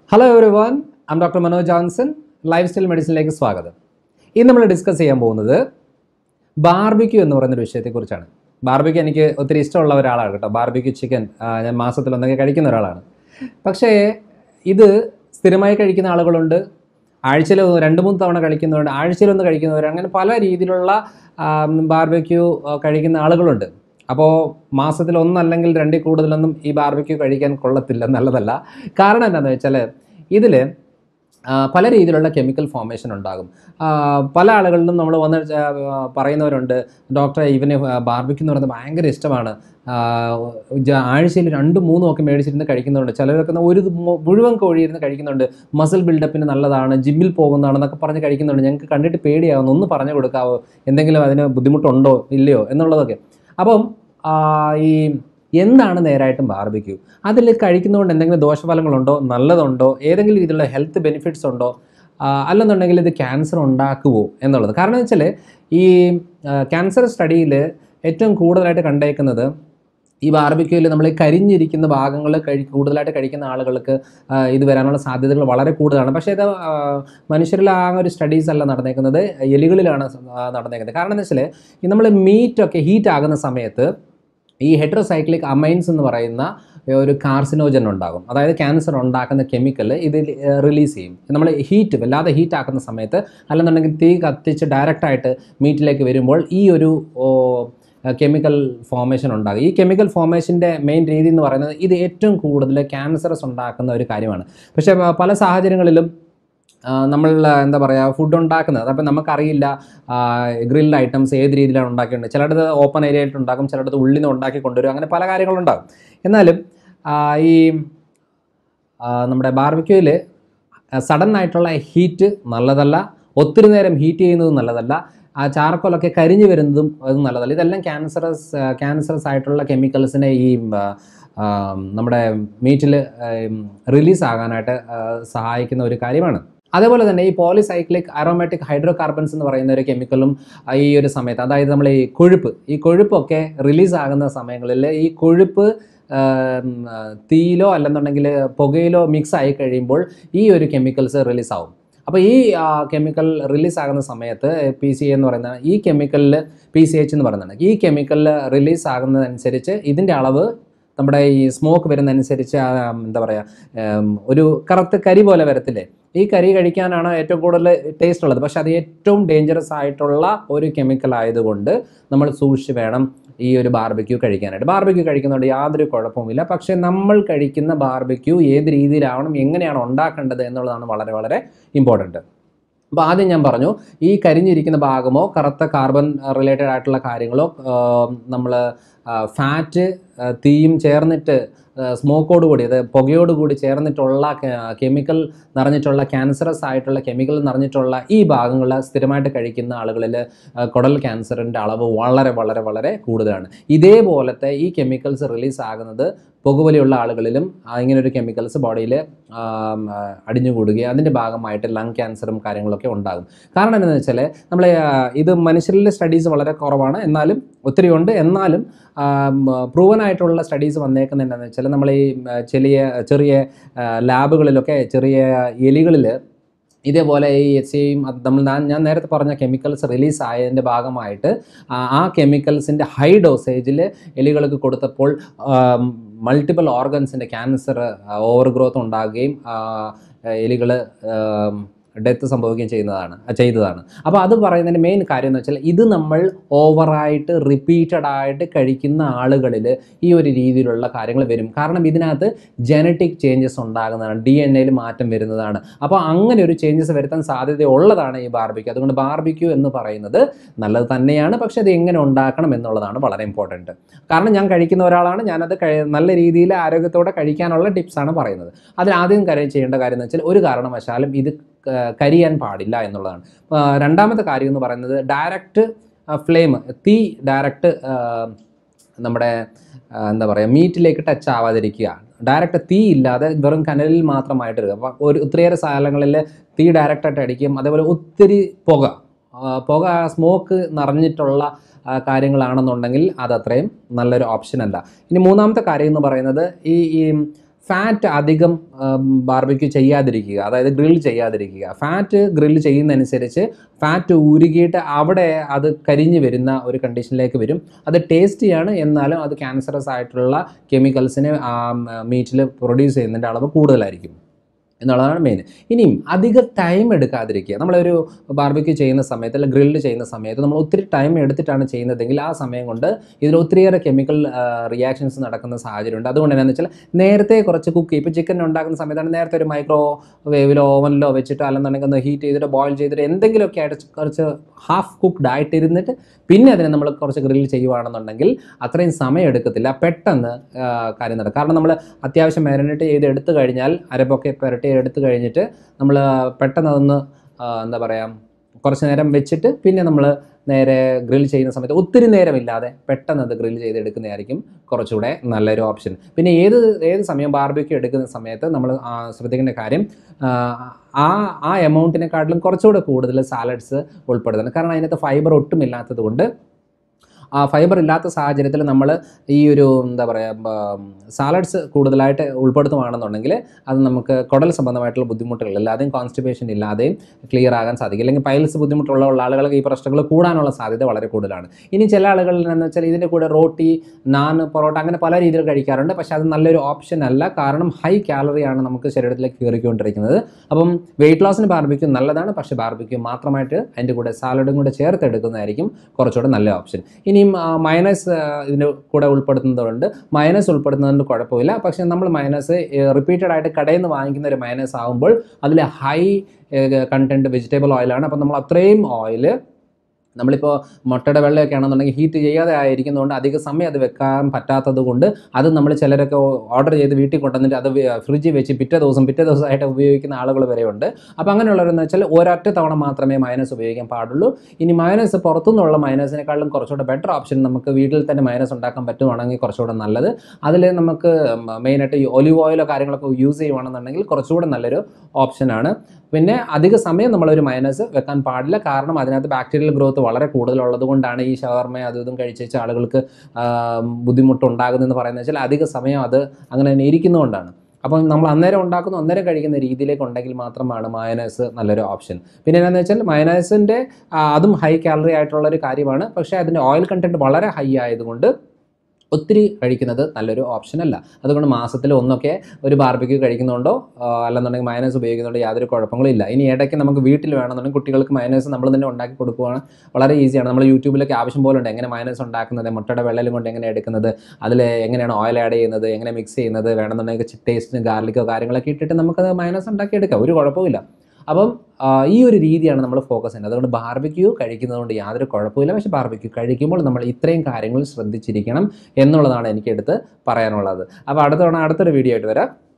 hello every one I'm doctor Manoj Johnson life style മെഡിസിനിലേക്ക് സ്വാഗതം ഇന്ന് നമ്മൾ ഡിസ്കസ് ചെയ്യാൻ പോകുന്നത് ബാർബിക്യൂ എന്ന് പറയുന്നൊരു വിഷയത്തെക്കുറിച്ചാണ് ബാർബിക്യൂ എനിക്ക് ഒത്തിരി ഇഷ്ടമുള്ള ഒരാളാണ് കേട്ടോ ബാർബിക്യൂ ചിക്കൻ ഞാൻ മാസത്തിൽ ഒന്നൊക്കെ കഴിക്കുന്ന ഒരാളാണ് പക്ഷേ ഇത് സ്ഥിരമായി കഴിക്കുന്ന ആളുകളുണ്ട് ആഴ്ചയിൽ രണ്ട് മൂന്ന് തവണ കഴിക്കുന്നവരുണ്ട് ആഴ്ചയിലൊന്ന് കഴിക്കുന്നവർ അങ്ങനെ പല രീതിയിലുള്ള ബാർബിക്യൂ കഴിക്കുന്ന ആളുകളുണ്ട് അപ്പോൾ മാസത്തിൽ ഒന്നല്ലെങ്കിൽ രണ്ടിൽ കൂടുതലൊന്നും ഈ ബാർബിക്യൂ കഴിക്കാൻ കൊള്ളത്തില്ല നല്ലതല്ല കാരണം എന്താണെന്ന് വെച്ചാൽ ഇതിൽ പല രീതിയിലുള്ള കെമിക്കൽ ഫോർമേഷൻ ഉണ്ടാകും ആ, പല ആളുകളിലും നമ്മൾ വന്ന് ച- ആ, പറയുന്നവരുണ്ട് ഡോക്ടറെ ഇവന് ബാർബിക്യൂ എന്ന് പറയുന്നത് ഭയങ്കര ഇഷ്ടമാണ് ആഴ്ചയിൽ രണ്ടും മൂന്നും ഒക്കെ മേടിച്ചിരുന്ന് കഴിക്കുന്നുണ്ട് ചിലരൊക്കെ ഒരു മു- മുഴുവൻ കോഴി ഇരുന്ന് കഴിക്കുന്നുണ്ട് മസിൽ ബിൽഡപ്പിന് നല്ലതാണ് ജിമ്മിൽ പോകുന്നതാണെന്നൊക്കെ പറഞ്ഞ് കഴിക്കുന്നുണ്ട് ഞങ്ങൾക്ക് കണ്ടിട്ട് പേടിയാവുന്നു ഒന്ന് പറഞ്ഞു കൊടുക്കാവോ എന്തെങ്കിലും അതിന് ബുദ്ധിമുട്ടുണ്ടോ ഇല്ലയോ എന്നുള്ളതൊക്കെ അപ്പം ആ, ഈ എന്താണ് നേരായിട്ടും ബാർബിക്യൂ അതിൽ കഴിക്കുന്നതുകൊണ്ട് എന്തെങ്കിലും ദോഷഫലങ്ങളുണ്ടോ നല്ലതുണ്ടോ ഏതെങ്കിലും രീതിയിലുള്ള ഹെൽത്ത് ബെനിഫിറ്റ്സ് ഉണ്ടോ ആ, അല്ലെന്നുണ്ടെങ്കിൽ ഇത് ക്യാൻസർ ഉണ്ടാക്കുമോ എന്നുള്ളത് കാരണം എന്ന് വെച്ചാൽ ഈ ക്യാൻസർ സ്റ്റഡിയിൽ ഏറ്റവും കൂടുതലായിട്ട് കണ്ടേക്കുന്നത് ഈ ബാർബിക്യൂയിൽ നമ്മൾ ഈ കരിഞ്ഞിരിക്കുന്ന ഭാഗങ്ങൾ കഴി കൂടുതലായിട്ട് കഴിക്കുന്ന ആളുകൾക്ക് ആ, ഇത് വരാനുള്ള സാധ്യതകൾ വളരെ കൂടുതലാണ് പക്ഷേ ഇത് ആ, മനുഷ്യരിൽ ആ ഒരു സ്റ്റഡീസ് അല്ല നടന്നേക്കുന്നത് എലികളിലാണ് ആ, നടന്നേക്കുന്നത് കാരണം എന്ന് വെച്ചാൽ ഈ നമ്മൾ മീറ്റൊക്കെ ഹീറ്റ് ആകുന്ന സമയത്ത് ഈ ഹെട്രോസൈക്ലിക് അമൈൻസ് എന്ന് പറയുന്ന ഒരു കാർസിനോജൻ ഉണ്ടാകും അതായത് ക്യാൻസർ ഉണ്ടാക്കുന്ന കെമിക്കൽ ഇതിൽ റിലീസ് ചെയ്യും നമ്മൾ ഹീറ്റ് വല്ലാതെ ഹീറ്റ് ആക്കുന്ന സമയത്ത് അല്ലെന്നുണ്ടെങ്കിൽ തീ കത്തിച്ച് ഡയറക്റ്റായിട്ട് മീറ്റിലേക്ക് വരുമ്പോൾ ഈ ഒരു കെമിക്കൽ ഫോർമേഷൻ ഉണ്ടാകും ഈ കെമിക്കൽ ഫോർമേഷൻ്റെ മെയിൻ രീതി എന്ന് പറയുന്നത് ഇത് ഏറ്റവും കൂടുതൽ ക്യാൻസറസ് ഉണ്ടാക്കുന്ന ഒരു കാര്യമാണ് പക്ഷേ പ- പല സാഹചര്യങ്ങളിലും ആ, നമ്മൾ ആ, എന്താ പറയുക ഫുഡ് ഉണ്ടാക്കുന്നത് അപ്പം നമുക്കറിയില്ല ഗ്രിൽഡ് ഐറ്റംസ് ഏത് രീതിയിലാണ് ഉണ്ടാക്കിയിട്ടുണ്ട് ചിലയിടത്ത് ഓപ്പൺ ഏരിയ ആയിട്ട് ഉണ്ടാക്കും ചിലയിടത്ത് ഉള്ളിൽ നിന്ന് ഉണ്ടാക്കി കൊണ്ടുവരും അങ്ങനെ പല കാര്യങ്ങളുണ്ടാകും എന്നാലും ആ, ഈ ആ, നമ്മുടെ ബാർബിക്യൂയിൽ സഡൻ ആയിട്ടുള്ള ഹീറ്റ് നല്ലതല്ല ഒത്തിരി നേരം ഹീറ്റ് ചെയ്യുന്നതും നല്ലതല്ല ആ ചാർക്കോലൊക്കെ കരിഞ്ഞു വരുന്നതും അതും നല്ലതല്ല ഇതെല്ലാം ക്യാൻസറസ് ക്യാൻസറസ് ആയിട്ടുള്ള കെമിക്കൽസിനെ ഈ ആ, ആ, നമ്മുടെ മീറ്റിൽ റിലീസ് ആകാനായിട്ട് ആ, സഹായിക്കുന്ന ഒരു കാര്യമാണ് അതേപോലെ തന്നെ ഈ പോളിസൈക്ലിക് അറോമാറ്റിക് ഹൈഡ്രോ കാർബൺസ് എന്ന് പറയുന്ന ഒരു കെമിക്കലും ആ, ഈ ഒരു സമയത്ത് അതായത് നമ്മൾ ഈ കൊഴുപ്പ് ഈ കൊഴുപ്പൊക്കെ റിലീസ് ആകുന്ന സമയങ്ങളിൽ ഈ കൊഴുപ്പ് ആം, ആ, തീയിലോ അല്ലെന്നുണ്ടെങ്കിൽ പുകയിലോ മിക്സ് ആയി കഴിയുമ്പോൾ ഈ ഒരു കെമിക്കൽസ് റിലീസ് ആവും അപ്പോൾ ഈ കെമിക്കൽ റിലീസ് ആകുന്ന സമയത്ത് പി സി എന്ന് പറയുന്ന ഈ കെമിക്കലിൽ പി സി എച്ച് എന്ന് പറയുന്നതാണ് ഈ കെമിക്കലിൽ റിലീസ് ആകുന്നതനുസരിച്ച് ഇതിൻ്റെ അളവ് നമ്മുടെ ഈ സ്മോക്ക് വരുന്നതനുസരിച്ച് ആ, എന്താ പറയുക ഒരു കറുത്ത കരി പോലെ വരത്തില്ലേ ഈ കരി കഴിക്കാനാണ് ഏറ്റവും കൂടുതൽ ടേസ്റ്റ് ഉള്ളത് പക്ഷെ അത് ഏറ്റവും ഡേഞ്ചറസ് ആയിട്ടുള്ള ഒരു കെമിക്കൽ ആയതുകൊണ്ട് നമ്മൾ സൂക്ഷിച്ച് വേണം ഈ ഒരു ബാർബിക്യൂ കഴിക്കാനായിട്ട് ബാർബിക്യൂ കഴിക്കുന്നതുകൊണ്ട് യാതൊരു കുഴപ്പവുമില്ല പക്ഷേ നമ്മൾ കഴിക്കുന്ന ബാർബിക്യൂ ഏത് രീതിയിലാവണം എങ്ങനെയാണ് ഉണ്ടാക്കേണ്ടത് എന്നുള്ളതാണ് വളരെ വളരെ ഇമ്പോർട്ടൻറ്റ് അപ്പോൾ ആദ്യം ഞാൻ പറഞ്ഞു ഈ കരിഞ്ഞിരിക്കുന്ന ഭാഗമോ കറുത്ത കാർബൺ റിലേറ്റഡ് ആയിട്ടുള്ള കാര്യങ്ങളോ നമ്മൾ ഫാറ്റ് തീയും ചേർന്നിട്ട് സ്മോക്കോട് കൂടി അത് പുകയോട് കൂടി ചേർന്നിട്ടുള്ള കെമിക്കൽ നിറഞ്ഞിട്ടുള്ള ക്യാൻസറസ് ആയിട്ടുള്ള കെമിക്കൽ നിറഞ്ഞിട്ടുള്ള ഈ ഭാഗങ്ങൾ സ്ഥിരമായിട്ട് കഴിക്കുന്ന ആളുകളിൽ കുടൽ ക്യാൻസറിൻ്റെ അളവ് വളരെ വളരെ വളരെ കൂടുതലാണ് ഇതേപോലത്തെ ഈ കെമിക്കൽസ് റിലീസ് ആകുന്നത് പുകവലിയുള്ള ആളുകളിലും ആ, ഇങ്ങനൊരു കെമിക്കൽസ് ബോഡിയിൽ അടിഞ്ഞുകൂടുകയും അതിൻ്റെ ഭാഗമായിട്ട് ലങ് ക്യാൻസറും കാര്യങ്ങളൊക്കെ ഉണ്ടാകും കാരണം എന്താണെന്ന് വെച്ചാൽ നമ്മൾ ഇത് മനുഷ്യരിലെ സ്റ്റഡീസ് വളരെ കുറവാണ് എന്നാലും ഒത്തിരി ഉണ്ട് എന്നാലും പ്രൂവൻ ആയിട്ടുള്ള സ്റ്റഡീസ് വന്നേക്കുന്നത് എന്താണെന്ന് വെച്ചാൽ നമ്മൾ ഈ ആ, ചെറിയ ചെറിയ ലാബുകളിലൊക്കെ ചെറിയ എലികളിൽ ഇതേപോലെ ഈ സെയിം നമ്മൾ ഞാൻ ഞാൻ നേരത്തെ പറഞ്ഞ കെമിക്കൽസ് റിലീസ് ആയതിൻ്റെ ഭാഗമായിട്ട് ആ- ആ കെമിക്കൽസിൻ്റെ ഹൈ ഡോസേജിൽ എലികൾക്ക് കൊടുത്തപ്പോൾ മൾട്ടിപ്പിൾ ഓർഗൻസിൻ്റെ ക്യാൻസർ ഓവർ ഗ്രോത്ത് ഉണ്ടാകുകയും എലികൾ ഡെത്ത് സംഭവിക്കുകയും ചെയ്യുന്നതാണ് ആ, ചെയ്തതാണ് അപ്പോൾ അത് പറയുന്നതിൻ്റെ മെയിൻ കാര്യം എന്ന് വെച്ചാൽ ഇത് നമ്മൾ ഓവറായിട്ട് റിപ്പീറ്റഡ് ആയിട്ട് കഴിക്കുന്ന ആളുകളിൽ ഈ ഒരു രീതിയിലുള്ള കാര്യങ്ങൾ വരും കാരണം ഇതിനകത്ത് ജനറ്റിക് ചേഞ്ചസ് ഉണ്ടാകുന്നതാണ് ഡി എൻ എയിൽ മാറ്റം വരുന്നതാണ് അപ്പോൾ അങ്ങനെ ഒരു ചേഞ്ചസ് വരുത്താൻ സാധ്യതയുള്ളതാണ് ഈ ബാർബിക്യൂ അതുകൊണ്ട് ബാർബിക്യൂ എന്ന് പറയുന്നത് നല്ലത് തന്നെയാണ് പക്ഷേ അത് എങ്ങനെ ഉണ്ടാക്കണം എന്നുള്ളതാണ് വളരെ ഇമ്പോർട്ടൻറ്റ് കാരണം ഞാൻ കഴിക്കുന്ന ഒരാളാണ് ഞാനത് കഴി നല്ല രീതിയിൽ ആരോഗ്യത്തോടെ കഴിക്കാനുള്ള ടിപ്സാണ് പറയുന്നത് അതിൽ ആദ്യം കാര്യം ചെയ്യേണ്ട കാര്യം എന്ന് വെച്ചാൽ ഒരു കാരണവശാലും ഇത് ക- കരിയാൻ പാടില്ല എന്നുള്ളതാണ് ആ, രണ്ടാമത്തെ കാര്യം എന്ന് പറയുന്നത് ഡയറക്റ്റ് ഫ്ലെയിം തീ ഡയറക്റ്റ് നമ്മുടെ ആ, എന്താ പറയുക മീറ്റിലേക്ക് ടച്ച് ആവാതിരിക്കുക ഡയറക്റ്റ് തീ ഇല്ലാതെ വെറും കനലിൽ മാത്രമായിട്ട് ഇടുക അപ്പോൾ ഒരു ഒത്തിരിയേറെ സ്ഥലങ്ങളിൽ തീ ഡയറക്റ്റായിട്ട് അടിക്കും അതേപോലെ ഒത്തിരി പുക ആ, പുക സ്മോക്ക് നിറഞ്ഞിട്ടുള്ള ആ, കാര്യങ്ങളാണെന്നുണ്ടെങ്കിൽ അത് അത്രയും നല്ലൊരു ഓപ്ഷൻ അല്ല ഇനി മൂന്നാമത്തെ കാര്യം എന്ന് പറയുന്നത് ഈ ഈ ഫാറ്റ് അധികം ബാർബിക്യൂ ചെയ്യാതിരിക്കുക അതായത് ഗ്രിൽ ചെയ്യാതിരിക്കുക ഫാറ്റ് ഗ്രിൽ ചെയ്യുന്നതനുസരിച്ച് ഫാറ്റ് ഉരുകിയിട്ട് അവിടെ അത് കരിഞ്ഞു വരുന്ന ഒരു കണ്ടീഷനിലേക്ക് വരും അത് ടേസ്റ്റിയാണ് എന്നാലും അത് ക്യാൻസറസ് ആയിട്ടുള്ള കെമിക്കൽസിനെ മീറ്റിൽ പ്രൊഡ്യൂസ് ചെയ്യുന്നതിൻ്റെ അളവ് കൂടുതലായിരിക്കും എന്നുള്ളതാണ് മെയിൻ ഇനിയും അധിക ടൈം എടുക്കാതിരിക്കുക നമ്മളൊരു ബാർബിക്യൂ ചെയ്യുന്ന സമയത്ത് അല്ലെങ്കിൽ ഗ്രില്ല് ചെയ്യുന്ന സമയത്ത് നമ്മൾ ഒത്തിരി ടൈം എടുത്തിട്ടാണ് ചെയ്യുന്നതെങ്കിൽ ആ സമയം കൊണ്ട് ഇതിൽ ഒത്തിരിയേറെ കെമിക്കൽ റിയാക്ഷൻസ് നടക്കുന്ന സാഹചര്യമുണ്ട് അതുകൊണ്ട് എന്നാന്ന് വെച്ചാൽ നേരത്തെ കുറച്ച് കുക്ക് ഇപ്പോൾ ചിക്കൻ ഉണ്ടാക്കുന്ന സമയത്താണ് നേരത്തെ ഒരു മൈക്രോ വേവിലോ ഓവനിലോ വെച്ചിട്ടോ അല്ലെന്നുണ്ടെങ്കിൽ ഒന്ന് ഹീറ്റ് ചെയ്തിട്ട് ബോയിൽ ചെയ്തിട്ട് എന്തെങ്കിലുമൊക്കെ ആയിട്ട് കുറച്ച് ഹാഫ് കുക്ക്ഡ് ആയിട്ട് ഇരുന്നിട്ട് പിന്നെ അതിനെ നമ്മൾ കുറച്ച് ഗ്രിൽ ചെയ്യുവാണെന്നുണ്ടെങ്കിൽ അത്രയും സമയം എടുക്കത്തില്ല പെട്ടെന്ന് ആ, കാര്യം നടക്കും കാരണം നമ്മൾ അത്യാവശ്യം മാരിനേറ്റ് ചെയ്ത് എടുത്തു കഴിഞ്ഞാൽ അരപ്പൊക്കെ പുരട്ടി എടുത്തു കഴിഞ്ഞിട്ട് നമ്മൾ പെട്ടെന്ന് അതൊന്ന് ആ, എന്താ പറയുക കുറച്ച് നേരം വെച്ചിട്ട് പിന്നെ നമ്മൾ നേരെ ഗ്രിൽ ചെയ്യുന്ന സമയത്ത് ഒത്തിരി നേരമില്ലാതെ പെട്ടെന്ന് അത് ഗ്രിൽ ചെയ്ത് എടുക്കുന്നതായിരിക്കും കുറച്ചുകൂടെ നല്ലൊരു ഓപ്ഷൻ പിന്നെ ഏത് ഏത് സമയം ബാർബിക്യൂ എടുക്കുന്ന സമയത്ത് നമ്മൾ ശ്രദ്ധിക്കേണ്ട കാര്യം ആ, ആ ആ എമൗണ്ടിനെക്കാട്ടിലും കുറച്ചുകൂടെ കൂടുതൽ സാലഡ്സ് ഉൾപ്പെടുത്തണം കാരണം അതിനകത്ത് ഫൈബർ ഒട്ടും ഇല്ലാത്തത് കൊണ്ട് ആ ഫൈബർ ഇല്ലാത്ത സാഹചര്യത്തിൽ നമ്മൾ ഈ ഒരു എന്താ പറയുക സാലഡ്സ് കൂടുതലായിട്ട് ഉൾപ്പെടുത്തുകയാണെന്നുണ്ടെങ്കിൽ അത് നമുക്ക് കുടൽ സംബന്ധമായിട്ടുള്ള ബുദ്ധിമുട്ടുകൾ ഇല്ലാതെയും കോൺസ്റ്റിപ്പേഷൻ ഇല്ലാതെയും ക്ലിയർ ആകാൻ സാധിക്കും അല്ലെങ്കിൽ പൈൽസ് ബുദ്ധിമുട്ടുള്ള ഉള്ള ആളുകൾക്ക് ഈ പ്രശ്നങ്ങൾ കൂടാനുള്ള സാധ്യത വളരെ കൂടുതലാണ് ഇനി ചില ആളുകൾ എന്ന് വെച്ചാൽ ഇതിൻ്റെ കൂടെ റോട്ടി നാൻ പൊറോട്ട അങ്ങനെ പല രീതിയിൽ കഴിക്കാറുണ്ട് പക്ഷേ അത് നല്ലൊരു ഓപ്ഷൻ അല്ല കാരണം ഹൈ കാലറിയാണ് നമുക്ക് ശരീരത്തിലേക്ക് കയറിക്കൊണ്ടിരിക്കുന്നത് അപ്പം വെയിറ്റ് ലോസിന് ബാർബിക്യൂ നല്ലതാണ് പക്ഷേ ബാർബിക്യൂ മാത്രമായിട്ട് അതിൻ്റെ കൂടെ സാലഡും കൂടെ ചേർത്ത് എടുക്കുന്നതായിരിക്കും കുറച്ചുകൂടെ നല്ല ഓപ്ഷൻ ഇനിയും മയനസ് ഇതിൻ്റെ കൂടെ ഉൾപ്പെടുത്തുന്നതുകൊണ്ട് മയനസ് ഉൾപ്പെടുത്തുന്നതുകൊണ്ട് കുഴപ്പമില്ല പക്ഷേ നമ്മൾ മയനസ് റിപ്പീറ്റഡ് ആയിട്ട് കടയിൽ നിന്ന് വാങ്ങിക്കുന്ന ഒരു മയനസ് ആകുമ്പോൾ അതിൽ ഹൈ കണ്ടൻറ്റ് വെജിറ്റബിൾ ഓയിലാണ് അപ്പോൾ നമ്മൾ അത്രയും ഓയിൽ നമ്മളിപ്പോൾ മുട്ടയുടെ വെള്ളമൊക്കെ ആണെന്നുണ്ടെങ്കിൽ ഹീറ്റ് ചെയ്യാതെ ആയിരിക്കുന്നതുകൊണ്ട് അധിക സമയം അത് വെക്കാൻ പറ്റാത്തത് കൊണ്ട് അത് നമ്മൾ ചിലരൊക്കെ ഓർഡർ ചെയ്ത് വീട്ടിൽ കൊണ്ടുവന്നിട്ട് അത് ഫ്രിഡ്ജിൽ വെച്ച് പിറ്റേ ദിവസം പിറ്റേ ദിവസമായിട്ട് ഉപയോഗിക്കുന്ന ആളുകൾ വരെയുണ്ട് അപ്പോൾ അങ്ങനെയുള്ളവരെന്ന് വെച്ചാൽ ഒരൊറ്റ തവണ മാത്രമേ മൈനസ് ഉപയോഗിക്കാൻ പാടുള്ളൂ ഇനി മൈനസ് പുറത്തുനിന്നുള്ള മൈനസിനെക്കാളും കുറച്ചുകൂടെ ബെറ്റർ ഓപ്ഷൻ നമുക്ക് വീട്ടിൽ തന്നെ മൈനസ് ഉണ്ടാക്കാൻ പറ്റുവാണെങ്കിൽ കുറച്ചുകൂടെ നല്ലത് അതിൽ നമുക്ക് മെയിനായിട്ട് ഈ ഒലിവ് ഓയിലോ കാര്യങ്ങളൊക്കെ യൂസ് ചെയ്യുവാണെന്നുണ്ടെങ്കിൽ കുറച്ചുകൂടെ നല്ലൊരു ഓപ്ഷനാണ് പിന്നെ അധിക സമയം നമ്മളൊരു മൈനസ് വെക്കാൻ പാടില്ല കാരണം അതിനകത്ത് ബാക്ടീരിയൽ ഗ്രോത്ത് വളരെ കൂടുതലുള്ളത് കൊണ്ടാണ് ഈ ഷവർമ അതും ഇതും കഴിച്ചേച്ച ആളുകൾക്ക് ആ, ബുദ്ധിമുട്ടുണ്ടാകുന്നതെന്ന് പറയുന്നത് വെച്ചാൽ അധിക സമയം അത് അങ്ങനെ തന്നെ ഇരിക്കുന്നതുകൊണ്ടാണ് അപ്പം നമ്മൾ അന്നേരം ഉണ്ടാക്കുന്നു അന്നേരം കഴിക്കുന്ന രീതിയിലേക്ക് ഉണ്ടെങ്കിൽ മാത്രമാണ് മയനൈസ് നല്ലൊരു ഓപ്ഷൻ പിന്നെ എന്താണെന്ന് വെച്ചാൽ മയനൈസിൻ്റെ അതും ഹൈ കാലറി ആയിട്ടുള്ള ഒരു കാര്യമാണ് പക്ഷേ അതിൻ്റെ ഓയിൽ കണ്ടൻറ്റ് വളരെ ഹൈ ആയതുകൊണ്ട് ഒത്തിരി കഴിക്കുന്നത് നല്ലൊരു ഓപ്ഷൻ അല്ല അതുകൊണ്ട് മാസത്തിൽ ഒന്നൊക്കെ ഒരു ബാർബിക്യൂ കഴിക്കുന്നുണ്ടോ ആ, അല്ലെന്നുണ്ടെങ്കിൽ മയനൈസ് ഉപയോഗിക്കുന്നുണ്ടോ യാതൊരു കുഴപ്പങ്ങളും ഇല്ല ഇനി ഇടയ്ക്ക് നമുക്ക് വീട്ടിൽ വേണമെന്നുണ്ടെങ്കിൽ കുട്ടികൾക്ക് മയനൈസ് നമ്മൾ തന്നെ ഉണ്ടാക്കി കൊടുക്കുകയാണ് വളരെ ഈസിയാണ് നമ്മൾ യൂട്യൂബിലൊക്കെ ആവശ്യം പോലെ ഉണ്ട് എങ്ങനെ മയനൈസ് ഉണ്ടാക്കുന്നത് മുട്ടയുടെ വെള്ളലും കൊണ്ട് എങ്ങനെ എടുക്കുന്നത് അതിൽ എങ്ങനെയാണ് ഓയിൽ ആഡ് ചെയ്യുന്നത് എങ്ങനെ മിക്സ് ചെയ്യുന്നത് വേണമെന്നുണ്ടെങ്കിൽ ടേസ്റ്റിന് ഗാർലിക്കോ കാര്യങ്ങളൊക്കെ ഇട്ടിട്ട് നമുക്കത് മയനൈസ് ഉണ്ടാക്കി എടുക്കാം ഒരു കുഴപ്പമില്ല അപ്പം ആ, ഈ ഒരു രീതിയാണ് നമ്മൾ ഫോക്കസ് ചെയ്യുന്നത് അതുകൊണ്ട് ബാർബിക്യൂ കഴിക്കുന്നതുകൊണ്ട് യാതൊരു കുഴപ്പമില്ല പക്ഷേ ബാർബിക്യൂ കഴിക്കുമ്പോൾ നമ്മൾ ഇത്രയും കാര്യങ്ങൾ ശ്രദ്ധിച്ചിരിക്കണം എന്നുള്ളതാണ് എനിക്കെടുത്ത് പറയാനുള്ളത് അപ്പോൾ അടുത്ത തവണ അടുത്തൊരു വീഡിയോ ആയിട്ട് വരാം